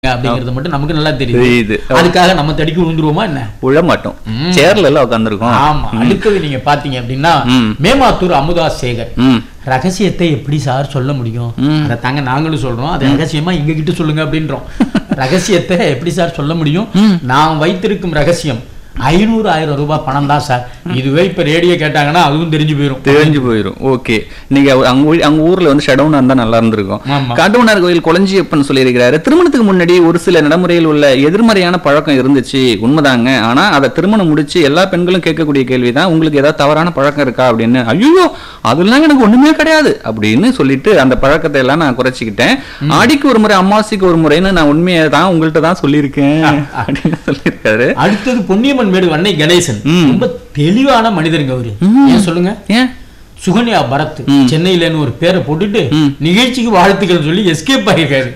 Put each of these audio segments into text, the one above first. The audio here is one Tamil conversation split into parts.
அப்படிங்கிறது மட்டும் நமக்கு நல்லா தெரியுது தெரியுது அதுக்காக நம்ம தடிக்கு விழுந்துருவோமா என்ன விழ மாட்டோம் சேர்ல எல்லாம் உட்காந்துருக்கோம் ஆமா அடுத்தது நீங்க பாத்தீங்க அப்படின்னா ம். மேமாத்தூர் அமுதா சேகர் ம் ரகசியத்தை எப்படி சார் சொல்ல முடியும் அதை தாங்க நாங்களும் சொல்றோம் அது ரகசியமா எங்க கிட்ட சொல்லுங்க அப்படின்றோம் ரகசியத்தை எப்படி சார் சொல்ல முடியும் நான் வைத்திருக்கும் ரகசியம் ஐநூறு ஆயிரம் ரூபாய் பணம் தான் சார் இதுவே இப்ப ரேடியோ கேட்டாங்கன்னா அதுவும் தெரிஞ்சு போயிரும் தெரிஞ்சு போயிடும் ஓகே நீங்க அவ- அங்க ஊ- அங்க ஊர்ல வந்து ஷடவுனா இருந்தா நல்லா இருந்திருக்கும் ஆமா. காட்டுமன்னார் கோயில் குளஞ்சியப்பன் சொல்லியிருக்கிறாரு திருமணத்துக்கு முன்னாடி ஒரு சில நடைமுறையில் உள்ள எதிர்மறையான பழக்கம் இருந்துச்சு உண்மைதாங்க ஆனா அதை திருமணம் முடிச்சு எல்லா பெண்களும் கேட்கக்கூடிய கேள்விதான் உங்களுக்கு ஏதாவது தவறான பழக்கம் இருக்கா அப்படின்னு ஐயோ அதெல்லாம் எனக்கு ஒண்ணுமே கிடையாது அப்படின்னு சொல்லிட்டு அந்த பழக்கத்தை எல்லாம் நான் குறைச்சிக்கிட்டேன் ஆடிக்கு ஒரு முறை அமாவாசைக்கு ஒரு முறைன்னு நான் உண்மையை தான் உங்கள்கிட்ட தான் சொல்லியிருக்கேன் அப்படின்னு சொல்லியிருக்காரு அடுத்தது பொன்னியம்மன் மேடு வண்ணை கணேசன் ம். ரொம்ப தெளிவான மனிதருங்க அவரு ஏன் சொல்லுங்க ஏன் சுகன்யா பரத் சென்னையிலன்னு ஒரு பேரை போட்டுட்டு நிகழ்ச்சிக்கு வாழ்த்துக்கள் சொல்லி எஸ்கேப் ஆகிருக்காரு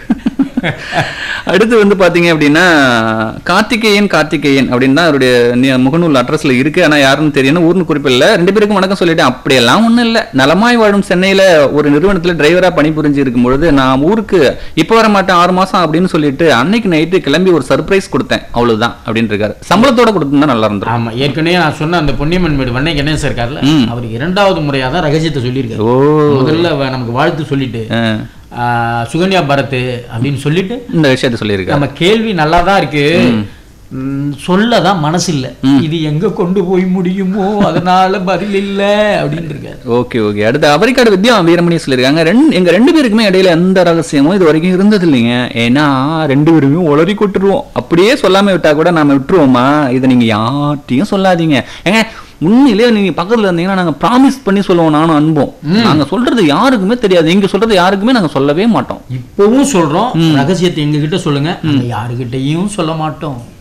அடுத்து வந்து பாத்தீங்க அப்படின்னா கார்த்திகேயன் கார்த்திகேயன் அப்படின்னு தான் அவருடைய நி- முகநூல் அட்ரஸ்ல இருக்கு ஆனா யாருன்னு தெரியணும் ஊர்னு குறிப்பில்ல ரெண்டு பேருக்கும் வணக்கம் சொல்லிட்டேன் அப்படியெல்லாம் ஒண்ணும் இல்ல நலமாய் வாழும் சென்னையில ஒரு நிறுவனத்துல டிரைவரா பணிபுரிஞ்சு இருக்கும் பொழுது நான் ஊருக்கு இப்ப வர மாட்டேன் ஆறு மாசம் அப்படின்னு சொல்லிட்டு அன்னைக்கு நைட்டு கிளம்பி ஒரு சர்ப்ரைஸ் கொடுத்தேன் அவ்வளவுதான் அப்படின்னு இருக்காரு சம்பளத்தோட கொடுத்திருந்தா நல்லா இருந்திருக்கும் ஆமா ஏற்கனவே நான் சொன்ன அந்த பொன்னியம்மன் மேடு வண்ணை கணேசன் இருக்கார்ல ம். அவர் இரண்டாவது முறையா தான் ரகசியத்தை சொல்லியிருக்காரு ஓ முதல்ல அவ நமக்கு வாழ்த்து சொல்லிட்டு ஆ, ஆ, சுகன்யா பரத் அப்படின்னு சொல்லிட்டு இந்த விஷயத்த சொல்லியிருக்காரு நம்ம கேள்வி நல்லா தான் இருக்கு ம், சொல்லதான் மனசு இல்ல இது எங்க கொண்டு போய் முடியுமோ அதனால பதில் இல்ல அப்படின்னு இருக்காரு ஓகே ஓகே அடுத்து அவரிக்காடு வித்யா வீரமணி சொல்லியிருக்காங்க ரெண்டு எங்க ரெண்டு பேருக்குமே இடையில எந்த ரகசியமும் இது வரைக்கும் இருந்தது இல்லைங்க ஏன்னா ரெண்டு பேருமே உளறி கொட்டுருவோம் அப்படியே சொல்லாம விட்டா கூட நாம விட்டுருவோமா இதை நீங்க யார்ட்டையும் சொல்லாதீங்க ஏங்க உண்மையிலேயே நீங்க பக்கத்துல இருந்தீங்கன்னா நாங்க ப்ராமிஸ் பண்ணி சொல்லுவோம் நானும் அன்போம் நாங்க சொல்றது யாருக்குமே தெரியாது நீங்க சொல்றது யாருக்குமே நாங்க சொல்லவே மாட்டோம் இப்பவும் சொல்றோம் ரகசியத்தை எங்க கிட்ட சொல்லுங்க நாங்க யாருகிட்டயும் சொல்ல மாட்டோம்